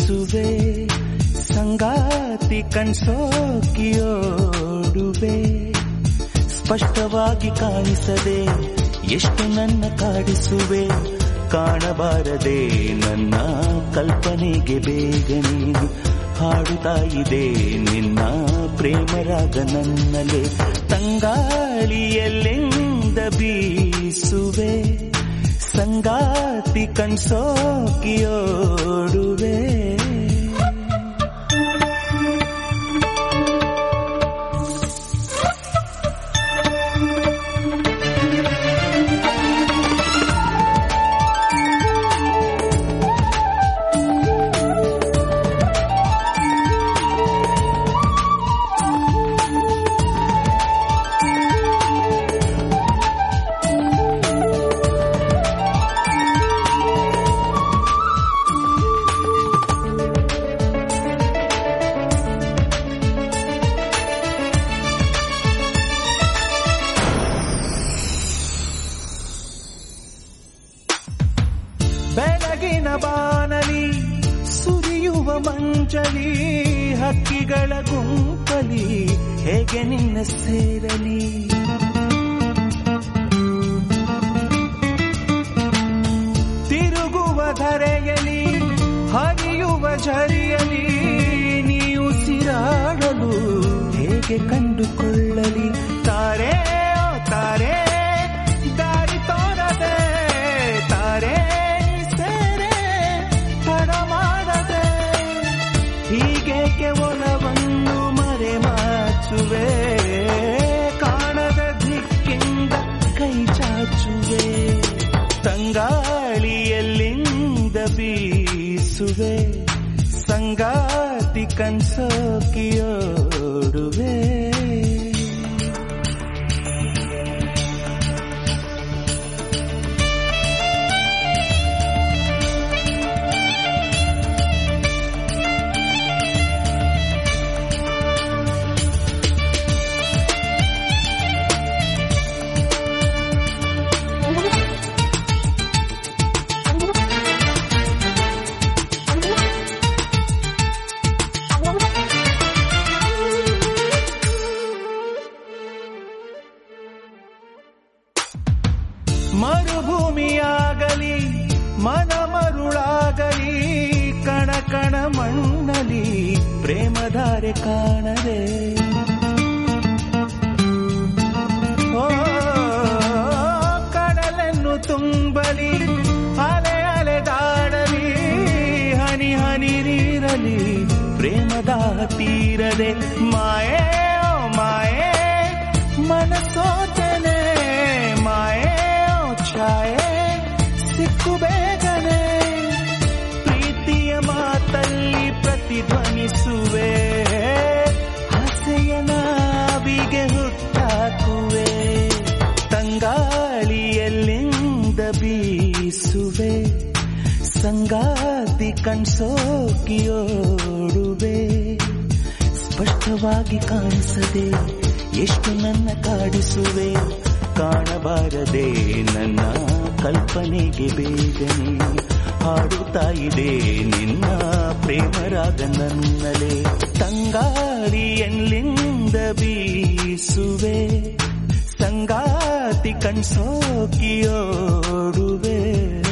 ಬೀಸುವೆ ಸಂಗಾತಿ ಕಣ್ಸೋಕಿಯೋಡುವೆ ಸ್ಪಷ್ಟವಾಗಿ ಕಾಣಿಸದೆ ಎಷ್ಟು ನನ್ನ ಕಾಡಿಸುವೆ ಕಾಣಬಾರದೆ ನನ್ನ ಕಲ್ಪನೆಗೆ ಬೇಗನೆ ಹಾಡುತ್ತಾ ಇದೆ ನಿನ್ನ ಪ್ರೇಮರಾಗ ನನ್ನಲೆ ತಂಗಾಳಿಯಲ್ಲೆಂದ ಬೀಸುವೆ ಸಂಗಾತಿ ಕಣ್ಸೋಕಿಯೋಡುವೆ ಬೆಳಗಿನ ಬಾನಲಿ ಸುರಿಯುವ ಮಂಜಲಿ ಹಕ್ಕಿಗಳ ಗುಂಪಲಿ ಹೇಗೆ ನಿನ್ನ ಸೇರಲಿ ತಿರುಗುವ ಧರೆಯಲಿ ಹರಿಯುವ ಝರಿಯಲಿ ನೀವು ಸಿರಾಡಲು ಹೇಗೆ ಕಂಡುಕೊಳ್ಳಲಿ ತಾರೆ ಓ ತಾರೆ ದಾರಿ ತೋರದೆ ತಾರೆ ಸೇರೆ ತಡ ಮಾಡದೆ ಹೀಗೇಕೆ ಒಲವನ್ನು ಮರೆ ಮಾಚುವೆ ಕಾಣದ ದಿಕ್ಕಿಂದ ಕೈ ಚಾಚುವೆ ತಂಗಾಳಿಯಲ್ಲಿಂದ ಬೀಸುವೆ ಸಂಗಾತಿ ಕನ್ಸೋಕಿಯೋಡುವೆ ಮರುಭೂಮಿಯಾಗಲಿ ಮನ ಮರುಳಾಗಲಿ ಕಣ ಕಣ ಮಣ್ಣಲಿ ಪ್ರೇಮಧಾರೆ ಕಾಣದೆ ಓ ಕಡಲನ್ನು ತುಂಬಲಿ ಅಲೆ ಅಲೆದಾಡಲಿ ಹನಿ ಹನಿ ನೀರಲಿ ಪ್ರೇಮದ ತೀರದೆ ಮಾಯೇ ಓ ಮಾಯೇ ಮನಸೋತನೆ ಮಾಯೇ ಓ ಛಾಯೆ ಸಿಕ್ಕು ಬೇಗನೆ ಪ್ರೀತಿಯ ಮಾತಲ್ಲಿ ಪ್ರತಿಧ್ವನಿಸುವೆ ಆಸೆಯ ನಾವಿಗೆ ಹುಟ್ಟಾಕುವೆ ತಂಗಾಳಿಯಲ್ಲಿಂದ ಬೀಸುವೆ ಸಂಗಾತಿ ಕಣ್ಸೋಕಿಯೋಡುವೆ ಸ್ಪಷ್ಟವಾಗಿ ಕಾಣಿಸದೆ ಎಷ್ಟು ನನ್ನ ಕಾಡಿಸುವೆ ಕಾಣಬಾರದೆ ನನ್ನ ಕಲ್ಪನೆಗೆ ಬೇಗನೆ ಹಾಡುತ್ತಾ ಇದೆ ನಿನ್ನ ಪ್ರೇಮರಾಗ ನನ್ನಲೆ ತಂಗಾರಿಯಲ್ಲಿಂದ ಬೀಸುವೆ ಸಂಗಾತಿ ಕಣ್ಸೋಕಿಯೋಡುವೆ